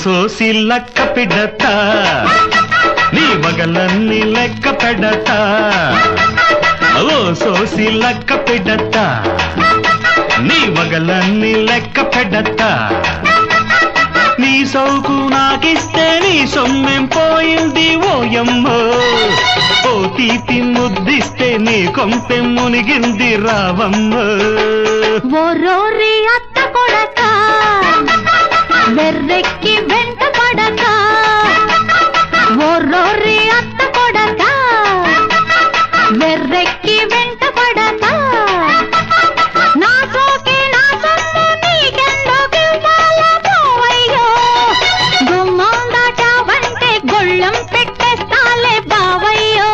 సోసి లక్క పిడత నీ వగలన్నీ లెక్క పెడత ఓ సోసి లక్క పిడత నీ వగలన్నీ లెక్క పెడత నీ సౌకు నాకిస్తే నీ సొమ్మెం పోయింది ఓయమ్మో ఓ తీపి ముద్దిస్తే నీ కొంపెం మునిగింది రావమ్మో ఓరోరి అత్త కొడక వెర్రెక్కి వెంట పడక ఓరోరి అత్త కొడక వెర్రెక్కి వెంట పడక నా సోకి నా సొమ్ము నీకెందుకు ఇవ్వాలా పోవయ్యో గుమ్మం దాటావంటే గొళ్ళెం పెట్టేస్తాలే బావయ్యో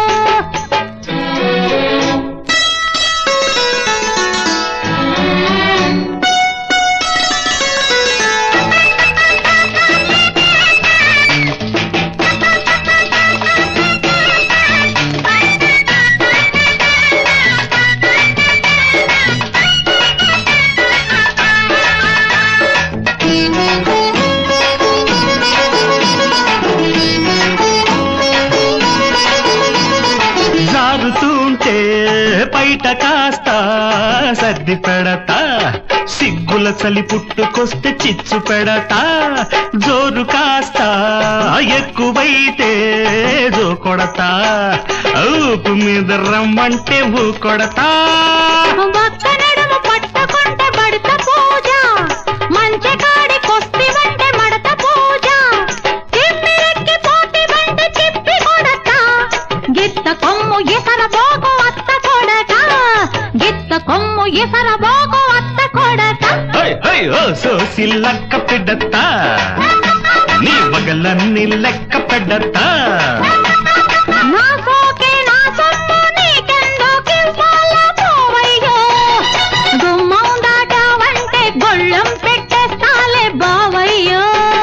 జారుతుంటే బయట కాస్త సర్ది పెడతా సిగ్గుల చలి పుట్టుకొస్తే చిచ్చు పెడతా జోరు కాస్త ఎక్కువైతే జో కొడతా ఊపు మీద రమ్మంటే ఊ కొడతా ఒక్క నడుము పట్టుకుంటే బడత పూజ మంచి కాడి కొస్తివంటే మడత పూజ తిమ్మిరెక్కి పోతివంటే తిప్పి కొడత గిత్త కొమ్ము ఎసర బోకు అత్త కొడక గిత్త కొమ్ము ఎసర బోకు అత్త కొడక హై, హై, ఓ సోసి లక్క పెడతా నీ వగలన్నీ లెక్క పెడతా నా సోకే నా సొమ్ము నీకెందుకు ఇవ్వాలా పోవయ్యో గుమ్మం దాటావంటే గొళ్ళెం పెట్టేస్తాలే బావయ్యో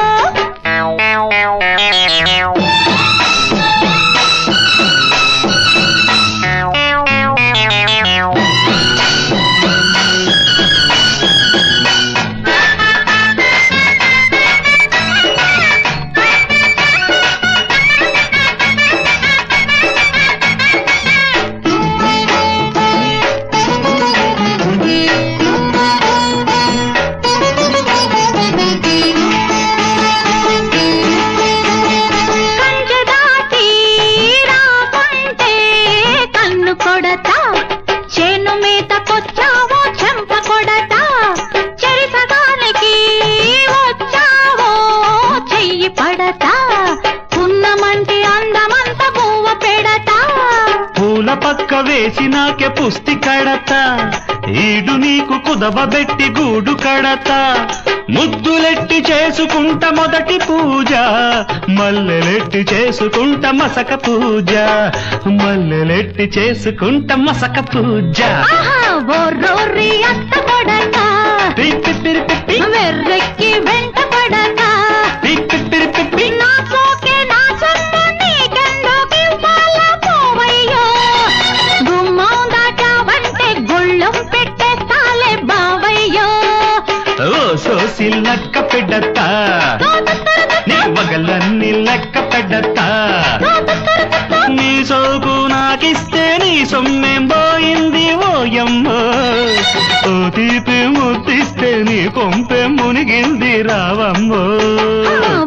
కంచె దాటి రాకుంటే కన్ను కొడతా చేను మీదకొచ్చావో చెంప కొడతా చెరిసగానికి వచ్చావో చెయ్యి పడతా పున్నమంటి అందమంత పువ్వ పెడతా పూల పక్క వేసినాకే పుస్తి కడతా ఈడు నీకు కుదవబెట్టి గూడు కడతా ముద్దులెట్టి చేసుకుంట మొదటి పూజ మల్లెలెట్టి చేసుకుంట మసక పూజ మల్లెలెట్టి చేసుకుంట మసక పూజ ఆహా ఓ రోరి అత్త కొడతా పిప్పి పిరి పిప్పి, వెర్రెక్కి వెంట పడతా పిప్పి పిరి పిప్పి. నా సోకే నా సొమ్ము నీకెందుకు ఇవ్వాలా పోవయ్యో గుమ్మం దాటావంటే గుళ్ళం పెట్టేస్తాలే బావయ్యో ఓ సోసి లక్క పెడతా నీ వగలన్నీ లెక్క పెడతా నీ సోకు నాకిస్తే నీ సొమ్మేం పోయింది ఓయమ్మో ఓ తీపి ముద్దిస్తే నీ కొంపె మునిగింది రావమ్మో